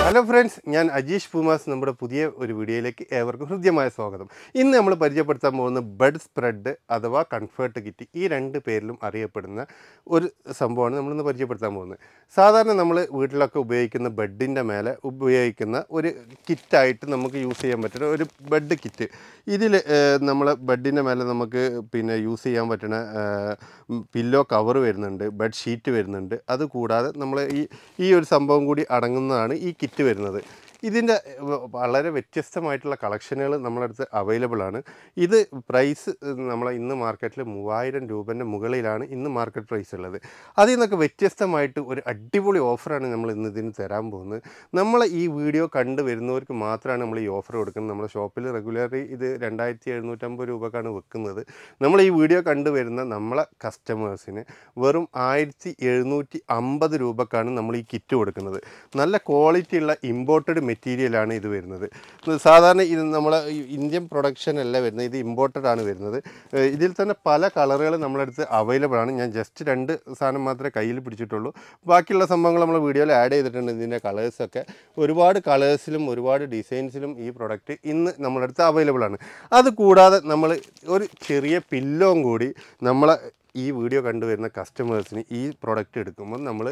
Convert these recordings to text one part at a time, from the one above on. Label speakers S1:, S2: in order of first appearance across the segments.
S1: hello friends ഞാൻ അജീഷ് പൂമാസ് നമ്മുടെ പുതിയ ഒരു വീഡിയോയിലേക്ക് ഏവർക്കും ഹൃദ്യമായ സ്വാഗതം ഇന്ന് നമ്മൾ പരിചയപ്പെടുത്താൻ പോകുന്ന ബെഡ് സ്പ്രെഡ് അഥവാ കംഫർട്ട് കിറ്റ് ഈ രണ്ട് പേരിലും അറിയപ്പെടുന്ന ഒരു സംഭവമാണ് നമ്മളിന്ന് പരിചയപ്പെടുത്താൻ പോകുന്നത് സാധാരണ നമ്മൾ വീട്ടിലൊക്കെ ഉപയോഗിക്കുന്ന ബെഡിൻ്റെ മേലെ ഉപയോഗിക്കുന്ന ഒരു കിറ്റായിട്ട് നമുക്ക് യൂസ് ചെയ്യാൻ പറ്റുന്ന ഒരു ബെഡ് കിറ്റ് ഇതിൽ നമ്മൾ ബെഡിൻ്റെ മേലെ നമുക്ക് പിന്നെ യൂസ് ചെയ്യാൻ പറ്റുന്ന പില്ലോ കവർ വരുന്നുണ്ട് ബെഡ് ഷീറ്റ് വരുന്നുണ്ട് അതുകൂടാതെ നമ്മൾ ഈ ഈ ഒരു സംഭവം കൂടി അടങ്ങുന്നതാണ് ഈ കിറ്റ് വരുന്നത് ഇതിൻ്റെ വ- വളരെ വ്യത്യസ്തമായിട്ടുള്ള കളക്ഷനുകൾ നമ്മുടെ അടുത്ത് അവൈലബിൾ ആണ് ഇത് പ്രൈസ് നമ്മൾ ഇന്ന് മാർക്കറ്റിൽ മൂവായിരം രൂപൻ്റെ മുകളിലാണ് ഇന്ന് മാർക്കറ്റ് പ്രൈസ് ഉള്ളത് അതിൽ നിന്നൊക്കെ വ്യത്യസ്തമായിട്ട് ഒരു അടിപൊളി ഓഫറാണ് നമ്മൾ ഇന്ന് ഇതിന് തരാൻ പോകുന്നത് നമ്മൾ ഈ വീഡിയോ കണ്ടു വരുന്നവർക്ക് മാത്രമാണ് നമ്മൾ ഈ ഓഫർ കൊടുക്കുന്നത് നമ്മുടെ ഷോപ്പിൽ റെഗുലർലി ഇത് രണ്ടായിരത്തി എഴുന്നൂറ്റമ്പത് രൂപക്കാണ് വെക്കുന്നത് നമ്മൾ ഈ വീഡിയോ കണ്ടു വരുന്ന നമ്മളെ കസ്റ്റമേഴ്സിന് വെറും ആയിരത്തി എഴുന്നൂറ്റി അമ്പത് രൂപക്കാണ് നമ്മൾ ഈ കിറ്റ് കൊടുക്കുന്നത് നല്ല ക്വാളിറ്റി ഉള്ള ഇമ്പോർട്ടഡ് മെറ്റീരിയലാണ് ഇത് വരുന്നത് ഇത് സാധാരണ ഇത് നമ്മളെ ഈ ഇന്ത്യൻ പ്രൊഡക്ഷൻ അല്ല വരുന്നത് ഇത് ഇമ്പോർട്ടഡ് ആണ് വരുന്നത് ഏഹ് ഇതിൽ തന്നെ പല കളറുകൾ നമ്മുടെ അടുത്ത് അവൈലബിൾ ആണ് ഞാൻ ജസ്റ്റ് രണ്ട് സാധനം മാത്രമേ കയ്യിൽ പിടിച്ചിട്ടുള്ളൂ ബാക്കിയുള്ള സംഭവങ്ങൾ നമ്മൾ വീഡിയോയിൽ ആഡ് ചെയ്തിട്ടുണ്ട് ഇതിൻ്റെ കളേഴ്സൊക്കെ ഒരുപാട് കളേഴ്സിലും ഒരുപാട് ഡിസൈൻസിലും ഈ പ്രൊഡക്റ്റ് ഇന്ന് നമ്മുടെ അടുത്ത് അവൈലബിൾ ആണ് അത് കൂടാതെ നമ്മൾ ഒരു ചെറിയ പില്ലോം കൂടി നമ്മളെ ഈ വീഡിയോ കണ്ടുവരുന്ന കസ്റ്റമേഴ്സിന് ഈ പ്രൊഡക്റ്റ് എടുക്കുമ്പോൾ നമ്മൾ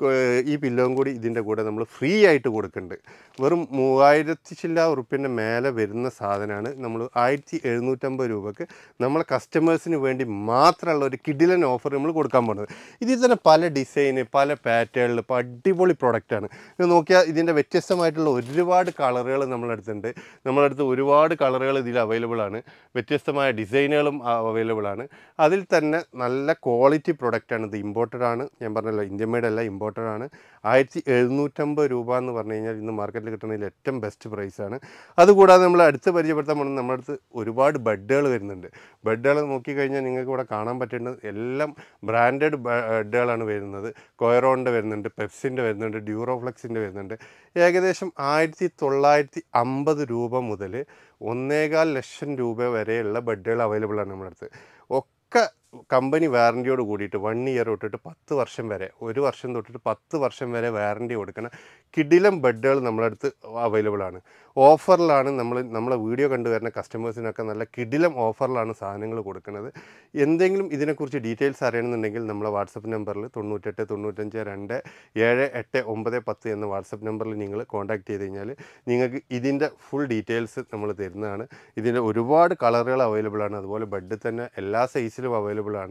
S1: ഈ പില്ലോം കൂടി ഇതിൻ്റെ കൂടെ നമ്മൾ ഫ്രീ ആയിട്ട് കൊടുക്കുന്നുണ്ട് വെറും മൂവായിരത്തി ചില്ല ഉറുപ്പ്യൻ്റെ മേലെ വരുന്ന സാധനമാണ് നമ്മൾ ആയിരത്തി എഴുന്നൂറ്റമ്പത് രൂപക്ക് നമ്മളെ കസ്റ്റമേഴ്സിന് വേണ്ടി മാത്രമുള്ള ഒരു കിഡിലൻ ഓഫർ നമ്മൾ കൊടുക്കാൻ പോകുന്നത് ഇതിൽ തന്നെ പല ഡിസൈന് പല പാറ്റേണിൽ ഇപ്പോൾ അടിപൊളി പ്രൊഡക്റ്റാണ് ഇത് നോക്കിയാൽ ഇതിൻ്റെ വ്യത്യസ്തമായിട്ടുള്ള ഒരുപാട് കളറുകൾ നമ്മളെ അടുത്തുണ്ട് നമ്മളെ അടുത്ത് ഒരുപാട് കളറുകൾ ഇതിൽ അവൈലബിൾ ആണ് വ്യത്യസ്തമായ ഡിസൈനുകളും അവൈലബിൾ ആണ് അതിൽ തന്നെ നല്ല ക്വാളിറ്റി പ്രൊഡക്റ്റാണ് ഇത് ഇമ്പോർട്ടഡ് ആണ് ഞാൻ പറഞ്ഞല്ലോ ഇന്ത്യൻ മെയ്ഡ് അല്ല ഇമ്പോർട്ടഡ് ആണ് ആയിരത്തി എഴുന്നൂറ്റമ്പത് രൂപ എന്ന് പറഞ്ഞു കഴിഞ്ഞാൽ ഇന്ന് മാർക്കറ്റിൽ കിട്ടുന്നതിൽ ഏറ്റവും ബെസ്റ്റ് പ്രൈസാണ് അതുകൂടാതെ നമ്മൾ അടുത്ത് പരിചയപ്പെടുത്താൻ പോകുന്നത് നമ്മുടെ അടുത്ത് ഒരുപാട് ബെഡുകൾ വരുന്നുണ്ട് ബെഡുകൾ നോക്കിക്കഴിഞ്ഞാൽ നിങ്ങൾക്ക് ഇവിടെ കാണാൻ പറ്റുന്നത് എല്ലാം ബ്രാൻഡഡ് ബെഡുകളാണ് വരുന്നത് കൊയറോണിൻ്റെ വരുന്നുണ്ട് പെപ്സിൻ്റെ വരുന്നുണ്ട് ഡ്യൂറോഫ്ലെക്സിൻ്റെ വരുന്നുണ്ട് ഏകദേശം ആയിരത്തി തൊള്ളായിരത്തി അമ്പത് രൂപ മുതൽ ഒന്നേകാൽ ലക്ഷം രൂപ വരെയുള്ള ബെഡുകൾ അവൈലബിൾ ആണ് നമ്മുടെ അടുത്ത് ഒക്കെ കമ്പനി വാറൻറ്റിയോട് കൂടിയിട്ട് വൺ ഇയർ തൊട്ടിട്ട് പത്ത് വർഷം വരെ ഒരു വർഷം തൊട്ടിട്ട് പത്ത് വർഷം വരെ വാറൻറ്റി കൊടുക്കുന്ന കിടിലം ബെഡുകൾ നമ്മുടെ അടുത്ത് അവൈലബിൾ ആണ് ഓഫറിലാണ് നമ്മൾ നമ്മളെ വീഡിയോ കണ്ടുവരുന്ന കസ്റ്റമേഴ്സിനൊക്കെ നല്ല കിടിലം ഓഫറിലാണ് സാധനങ്ങൾ കൊടുക്കുന്നത് എന്തെങ്കിലും ഇതിനെക്കുറിച്ച് ഡീറ്റെയിൽസ് അറിയണമെന്നുണ്ടെങ്കിൽ നമ്മളെ വാട്സപ്പ് നമ്പറിൽ തൊണ്ണൂറ്റെട്ട് തൊണ്ണൂറ്റഞ്ച് രണ്ട് ഏഴ് എട്ട് ഒമ്പത് പത്ത് എന്ന വാട്സപ്പ് നമ്പറിൽ നിങ്ങൾ കോൺടാക്ട് ചെയ്ത് കഴിഞ്ഞാൽ നിങ്ങൾക്ക് ഇതിൻ്റെ ഫുൾ ഡീറ്റെയിൽസ് നമ്മൾ തരുന്നതാണ് ഇതിൻ്റെ ഒരുപാട് കളറുകൾ അവൈലബിൾ ആണ് അതുപോലെ ബെഡ് തന്നെ എല്ലാ സൈസിലും അവൈലബിൾ ആണ്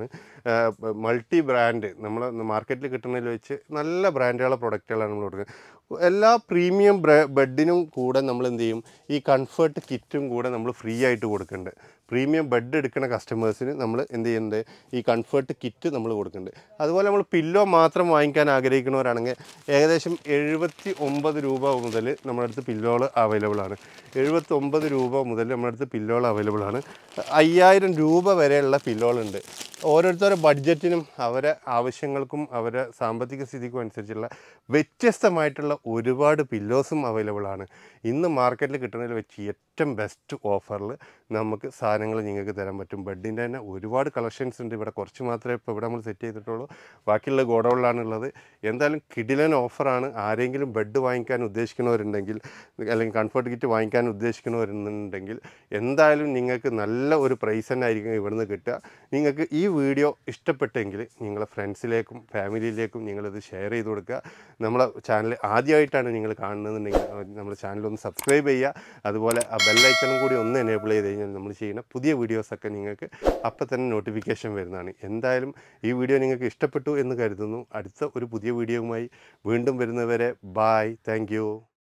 S1: മൾട്ടി ബ്രാൻഡ് നമ്മൾ മാർക്കറ്റിൽ കിട്ടുന്നതിൽ വെച്ച് നല്ല ബ്രാൻഡുകളുടെ പ്രൊഡക്റ്റുകളാണ് നമ്മൾ കൊടുക്കുന്നത് എല്ലാ പ്രീമിയം ബെഡിനും കൂടെ നമ്മൾ എന്ത് ചെയ്യും ഈ കംഫർട്ട് കിറ്റും കൂടെ നമ്മൾ ഫ്രീ ആയിട്ട് കൊടുക്കുന്നുണ്ട് പ്രീമിയം ബെഡ് എടുക്കുന്ന കസ്റ്റമേഴ്സിന് നമ്മൾ എന്ത് ചെയ്യുന്നുണ്ട് ഈ കംഫർട്ട് കിറ്റ് നമ്മൾ കൊടുക്കുന്നുണ്ട് അതുപോലെ നമ്മൾ പില്ലോ മാത്രം വാങ്ങിക്കാൻ ആഗ്രഹിക്കുന്നവരാണെങ്കിൽ ഏകദേശം എഴുപത്തി ഒമ്പത് രൂപ മുതൽ നമ്മുടെ അടുത്ത് പില്ലോകൾ അവൈലബിൾ ആണ് എഴുപത്തി ഒമ്പത് രൂപ മുതൽ നമ്മുടെ അടുത്ത് പില്ലോകൾ അവൈലബിൾ ആണ് അയ്യായിരം രൂപ വരെയുള്ള പില്ലോകളുണ്ട് ഓരോരുത്തരുടെ ബഡ്ജറ്റിനും അവരെ ആവശ്യങ്ങൾക്കും അവരെ സാമ്പത്തിക സ്ഥിതിക്കും അനുസരിച്ചുള്ള വ്യത്യസ്തമായിട്ടുള്ള ഒരുപാട് പില്ലോസും അവൈലബിൾ ആണ് ഇന്ന് മാർക്കറ്റിൽ കിട്ടുന്നതിൽ വെച്ച് ഏറ്റവും ബെസ്റ്റ് ഓഫറിൽ നമുക്ക് സാധനങ്ങൾ നിങ്ങൾക്ക് തരാൻ പറ്റും ബെഡിൻ്റെ തന്നെ ഒരുപാട് കളക്ഷൻസ് ഉണ്ട് ഇവിടെ കുറച്ച് മാത്രമേ ഇപ്പോൾ ഇവിടെ നമ്മൾ സെറ്റ് ചെയ്തിട്ടുള്ളൂ ബാക്കിയുള്ള ഗോഡൗണിലാണ് ഉള്ളത് എന്തായാലും കിടിലൻ ഓഫറാണ് ആരെങ്കിലും ബെഡ് വാങ്ങിക്കാൻ ഉദ്ദേശിക്കുന്നവരുണ്ടെങ്കിൽ അല്ലെങ്കിൽ കംഫർട്ട് കിറ്റ് വാങ്ങിക്കാൻ ഉദ്ദേശിക്കുന്നവരുണ്ടെങ്കിൽ എന്തായാലും നിങ്ങൾക്ക് നല്ല ഒരു പ്രൈസ് തന്നെ ആയിരിക്കും ഇവിടുന്ന് കിട്ടുക നിങ്ങൾക്ക് ഈ വീഡിയോ ഇഷ്ടപ്പെട്ടെങ്കിൽ നിങ്ങളെ ഫ്രണ്ട്സിലേക്കും ഫാമിലിയിലേക്കും നിങ്ങളിത് ഷെയർ ചെയ്ത് കൊടുക്കുക നമ്മളെ ചാനൽ ആദ്യമായിട്ടാണ് നിങ്ങൾ കാണുന്നതെന്നുണ്ടെങ്കിൽ നമ്മുടെ ചാനൽ ഒന്ന് സബ്സ്ക്രൈബ് ചെയ്യുക അതുപോലെ ആ ബെല്ലൈക്കണും കൂടി ഒന്ന് എനേബിൾ ചെയ്ത് കഴിഞ്ഞാൽ നമ്മൾ ചെയ്യുന്ന പുതിയ വീഡിയോസൊക്കെ നിങ്ങൾക്ക് അപ്പം തന്നെ നോട്ടിഫിക്കേഷൻ വരുന്നതാണ് എന്തായാലും ഈ വീഡിയോ നിങ്ങൾക്ക് ഇഷ്ടപ്പെട്ടു എന്ന് കരുതുന്നു അടുത്ത ഒരു പുതിയ വീഡിയോയുമായി വീണ്ടും വരുന്നവരെ ബായ് താങ്ക്